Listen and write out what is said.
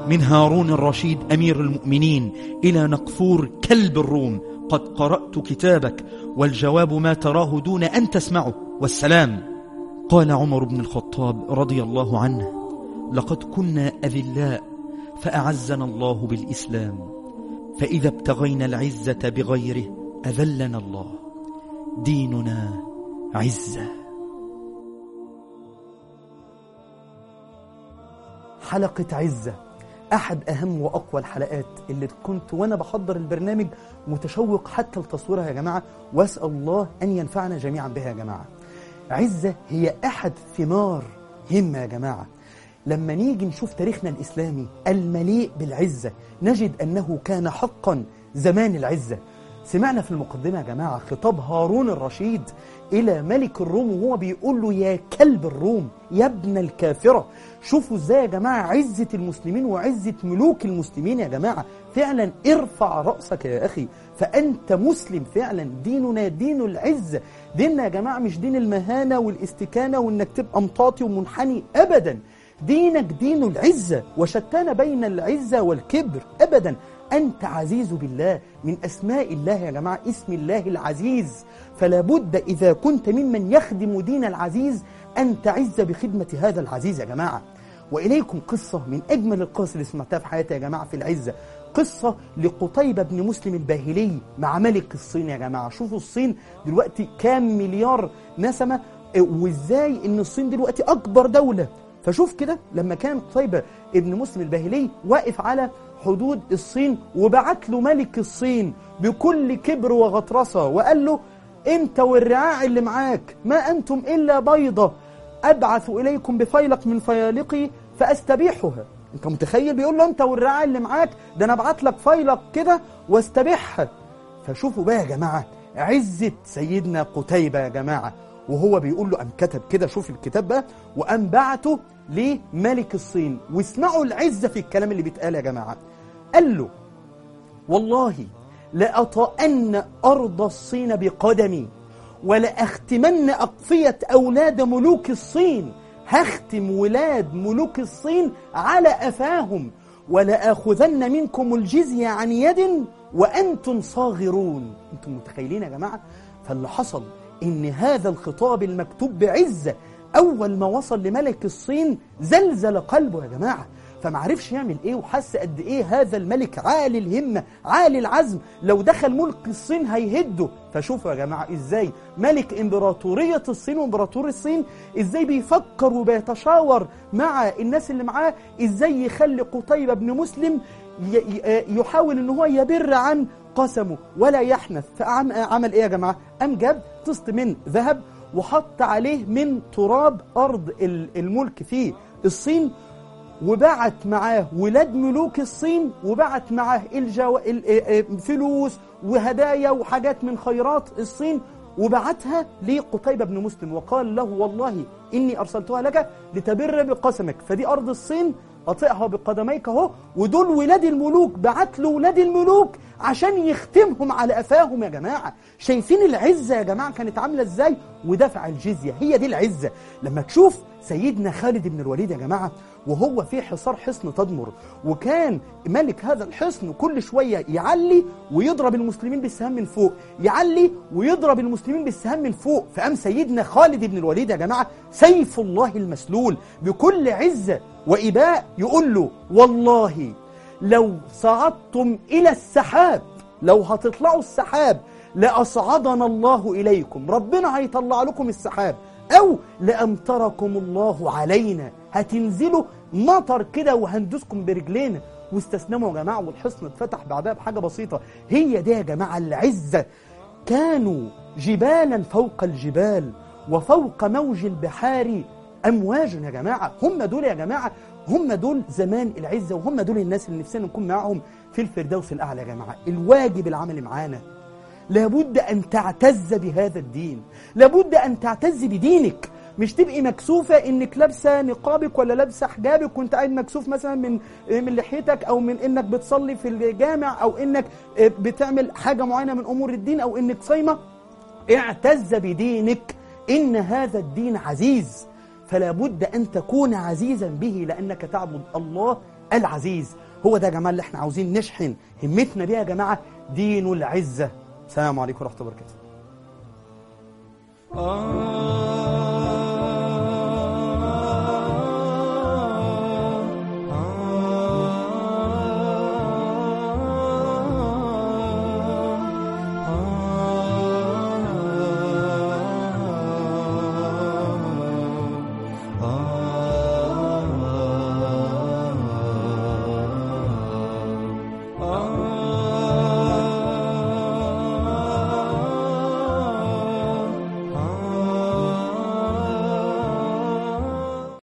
من هارون الرشيد أمير المؤمنين إلى نقفور كلب الروم قد قرأت كتابك والجواب ما تراه دون أن تسمعه والسلام قال عمر بن الخطاب رضي الله عنه لقد كنا أذلاء فأعزنا الله بالإسلام فإذا ابتغينا العزة بغيره أذلنا الله ديننا عزة حلقة عزة أحد أهم وأقوى الحلقات اللي كنت وأنا بحضر البرنامج متشوق حتى لتصويرها يا جماعة وأسأل الله أن ينفعنا جميعا بها يا جماعة عزة هي أحد ثمار همة يا جماعة لما نيجي نشوف تاريخنا الإسلامي المليء بالعزة نجد أنه كان حقا زمان العزة سمعنا في المقدمة يا جماعة خطاب هارون الرشيد إلى ملك الروم وهو بيقول له يا كلب الروم يا ابن الكافرة شوفوا ازاي يا جماعة عزة المسلمين وعزة ملوك المسلمين يا جماعة فعلا ارفع رأسك يا أخي فأنت مسلم فعلا ديننا دين العزة ديننا يا جماعة مش دين المهانة والاستكانة وانك تبقى مطاطي ومنحني أبدا دينك دين العزة وشتان بين العزة والكبر أبدا أنت عزيز بالله من أسماء الله يا جماعة اسم الله العزيز فلا بد إذا كنت ممن يخدم دين العزيز أن تعز بخدمة هذا العزيز يا جماعة وإليكم قصة من أجمل القصص اللي سمعتها في حياتي يا جماعة في العزة قصة لقطيبة بن مسلم الباهلي مع ملك الصين يا جماعة شوفوا الصين دلوقتي كام مليار نسمة وإزاي إن الصين دلوقتي أكبر دولة فشوف كده لما كان قتيبة ابن مسلم الباهلي واقف على حدود الصين وبعت له ملك الصين بكل كبر وغطرسة وقال له انت والرعاع اللي معاك ما أنتم إلا بيضة أبعث إليكم بفيلق من فيالقي فأستبيحها انت متخيل بيقول له انت والرعاع اللي معاك ده انا ابعت لك فيلق كده واستبيحها فشوفوا بقى يا جماعة عزة سيدنا قتيبة يا جماعة وهو بيقول له قام كتب كده شوف الكتاب بقى وقام بعته لملك الصين واسمعوا العزة في الكلام اللي بيتقال يا جماعة قال له والله لأطأن أرض الصين بقدمي ولأختمن أقفية أولاد ملوك الصين هختم ولاد ملوك الصين على أفاهم ولآخذن منكم الجزية عن يد وأنتم صاغرون أنتم متخيلين يا جماعة فاللي حصل إن هذا الخطاب المكتوب بعزة أول ما وصل لملك الصين زلزل قلبه يا جماعة فمعرفش يعمل ايه وحس قد ايه هذا الملك عالي الهمة عالي العزم لو دخل ملك الصين هيهده فشوفوا يا جماعة ازاي ملك امبراطورية الصين وامبراطور الصين ازاي بيفكر وبيتشاور مع الناس اللي معاه ازاي يخلي قتيبة بن مسلم يحاول ان هو يبر عن قسمه ولا يحنث فعمل ايه يا جماعة قام جاب طست من ذهب وحط عليه من تراب أرض الملك في الصين وبعت معاه ولاد ملوك الصين وبعت معاه الجو... فلوس وهدايا وحاجات من خيرات الصين وبعتها لقتيبة بن مسلم وقال له والله إني أرسلتها لك لتبر بقسمك فدي أرض الصين أطئها بقدميك اهو ودول ولاد الملوك بعت له ولاد الملوك عشان يختمهم على أفاهم يا جماعة شايفين العزة يا جماعة كانت عاملة إزاي ودفع الجزية هي دي العزة لما تشوف سيدنا خالد بن الوليد يا جماعة وهو في حصار حصن تدمر وكان ملك هذا الحصن كل شوية يعلي ويضرب المسلمين بالسهام من فوق يعلي ويضرب المسلمين بالسهام من فوق فقام سيدنا خالد بن الوليد يا جماعة سيف الله المسلول بكل عزة وإباء يقول له والله لو صعدتم إلى السحاب لو هتطلعوا السحاب لأصعدنا الله إليكم ربنا هيطلع لكم السحاب أو لأمطركم الله علينا هتنزلوا مطر كده وهندسكم برجلينا واستسلموا يا جماعة والحصن اتفتح بعدها بحاجة بسيطة هي دي يا جماعة العزة كانوا جبالا فوق الجبال وفوق موج البحار أمواج يا جماعة هم دول يا جماعة هم دول زمان العزة وهم دول الناس اللي نفسنا نكون معاهم في الفردوس الأعلى يا جماعة الواجب العمل معانا لابد أن تعتز بهذا الدين لابد أن تعتز بدينك مش تبقي مكسوفة انك لابسة نقابك ولا لابسة حجابك وانت قاعد مكسوف مثلا من من لحيتك او من انك بتصلي في الجامع او انك بتعمل حاجة معينة من امور الدين او انك صايمة اعتز بدينك ان هذا الدين عزيز فلا بد ان تكون عزيزا به لانك تعبد الله العزيز هو ده يا جماعة اللي احنا عاوزين نشحن همتنا بيه يا جماعة دين العزة السلام عليكم ورحمة الله وبركاته آه